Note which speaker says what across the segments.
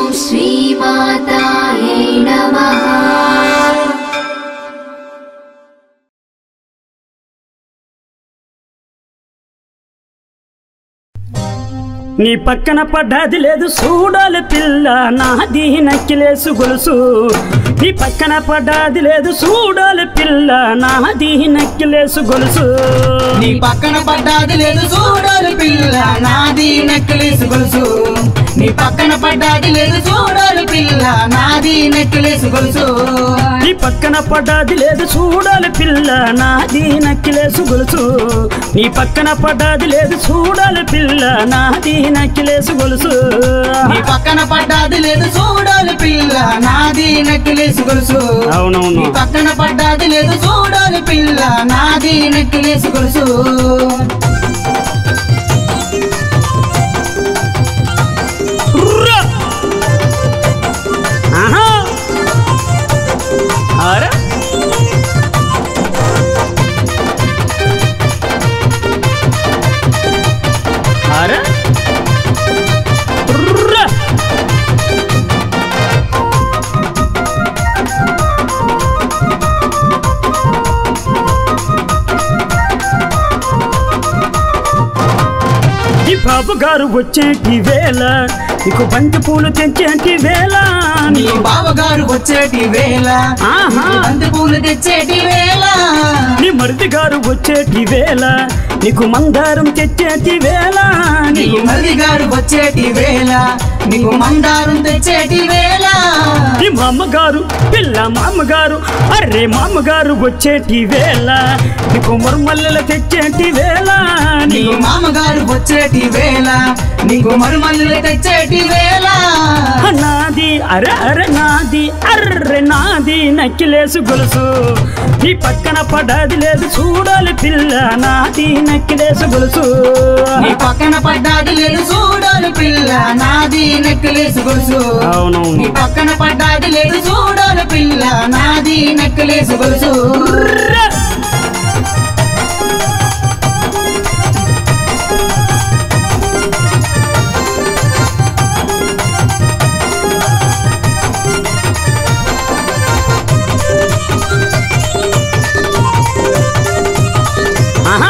Speaker 1: श्रीमातायै नमः
Speaker 2: నీ పక్కన పడ్డది లేదు చూడాలి పిల్ల నాది నక్కిలేసు గొలుసు నీ పక్కన పడ్డది లేదు చూడాలి పిల్ల నాది నక్కిలేసు గొలుసు
Speaker 3: నీ పక్కన పడ్డాది లేదు చూడాలి పిల్ల నాది నెక్లెస్ గొలుసు నీ పక్కన పడ్డాది లేదు చూడాలి పిల్ల నాది నెక్లెస్ గొలుసు
Speaker 2: నీ పక్కన పడ్డది లేదు చూడాలి పిల్ల నాది నక్కిలేసు గొలుసు నీ పక్కన పడ్డది లేదు చూడాలి పిల్ల నాది నక్కిలేసు గొలుసు
Speaker 3: నీ పక్కన పడ్డాది లేదు చూడాలి పిల్ల నాది నెక్లెస్ గొలుసు
Speaker 2: అవునవును
Speaker 3: నీ పక్కన పడ్డాది లేదు చూడాలి పిల్ల నాది నెక్లెస్ గొలుసు
Speaker 2: రుర్రా! ఆహా! అరే! అరే! రుర్రా! ఈ బాబు గారు వచ్చేటి వేళ నీకు బంతి పూలు తెచ్చేటి వేళ
Speaker 3: నీ బావగారు వచ్చేటి వేళ
Speaker 2: ఆహా.
Speaker 3: బంతి పూలు తెచ్చేటి వేళ
Speaker 2: నీ మరిది గారు వచ్చేటి వేళ నీకు మందారం తెచ్చేటి వేళ
Speaker 3: నీ
Speaker 2: నీకు
Speaker 3: మరిది గారు వచ్చేటి వేళ నీకు మందారం తెచ్చేటి వేళ
Speaker 2: నీ మామగారు పిల్ల మామగారు అరే మామగారు వచ్చేటి వేళ నీకు మరుమల్లెలు తెచ్చేటి వేళ
Speaker 3: నీకు
Speaker 2: నీకు
Speaker 3: మామగారు వచ్చేటి వేళ నీకు మరుమల్లు తెచ్చేటి వేళ
Speaker 2: నాది అరే అరే నాది అర్రె నాది నక్కిలేసు గొలుసు నీ పక్కన పడది లేదు చూడాలి పిల్ల నాది నక్కిలేసు గొలుసు
Speaker 3: నీ పక్కన పడ్డాది లేదు చూడాలి పిల్ల నాది నెక్లెస్ గొలుసు
Speaker 2: అవునవును
Speaker 3: నీ పక్కన పడ్డాది లేదు చూడాలి పిల్ల నాది నెక్లెస్ గొలుసు
Speaker 2: ఆహా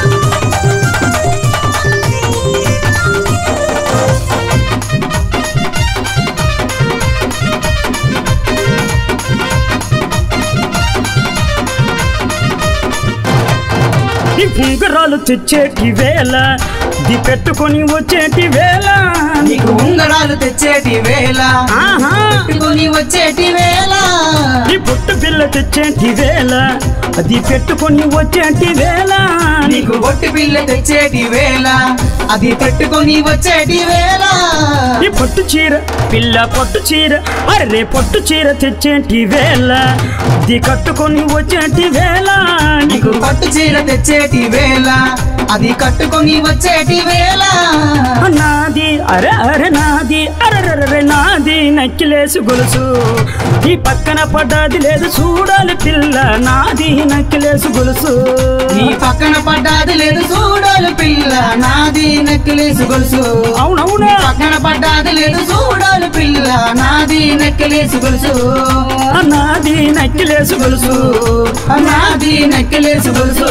Speaker 2: నీ ఉంగరాలు తెచ్చేటి వేళ ది పెట్టుకొని వచ్చేటి వేళ
Speaker 3: నీకు ఉంగరాలు తెచ్చేటి వేళ
Speaker 2: ఆహా
Speaker 3: పెట్టుకొని వచ్చేటి వేళ
Speaker 2: నీ బొట్టు బిల్ల తెచ్చేటి వేళ అది పెట్టుకొని వచ్చేటి వేళ
Speaker 3: నీకు బొట్టి పిల్ల తెచ్చేటి వేళ అది పెట్టుకొని వచ్చేటి వేళ
Speaker 2: నీ పొట్టు చీర పిల్ల పొట్టు చీర అరే పొట్టు చీర తెచ్చేటి వేళ అది కట్టుకొని వచ్చేటి వేళ
Speaker 3: నీకు
Speaker 2: నీకు
Speaker 3: పట్టు చీర తెచ్చేటి వేళ అది కట్టుకొని వచ్చేటి వేళ
Speaker 2: నాది అరే అరే నాది అరరరే నాది నక్కిలేసు గొలుసు ఈ పక్కన పడ్డది లేదు చూడాలి పిల్ల నాది నక్కిలేసు గొలుసు
Speaker 3: నీ పక్కన పడ్డాది లేదు చూడాలి పిల్ల నాది నెక్లెస్ గొలుసు
Speaker 2: అవునవునా
Speaker 3: నీ పక్కన పడ్డాది లేదు చూడాలి పిల్ల నాది నెక్లెస్ గొలుసు
Speaker 2: నాది నక్కిలేసు గొలుసు
Speaker 3: నాది నెక్లెస్ గొలుసు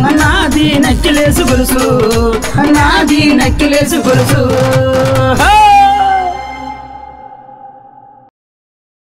Speaker 2: నాది నక్కిలేసు గొలుసు
Speaker 3: నాది నెక్లెస్ గొలుసు
Speaker 2: హే!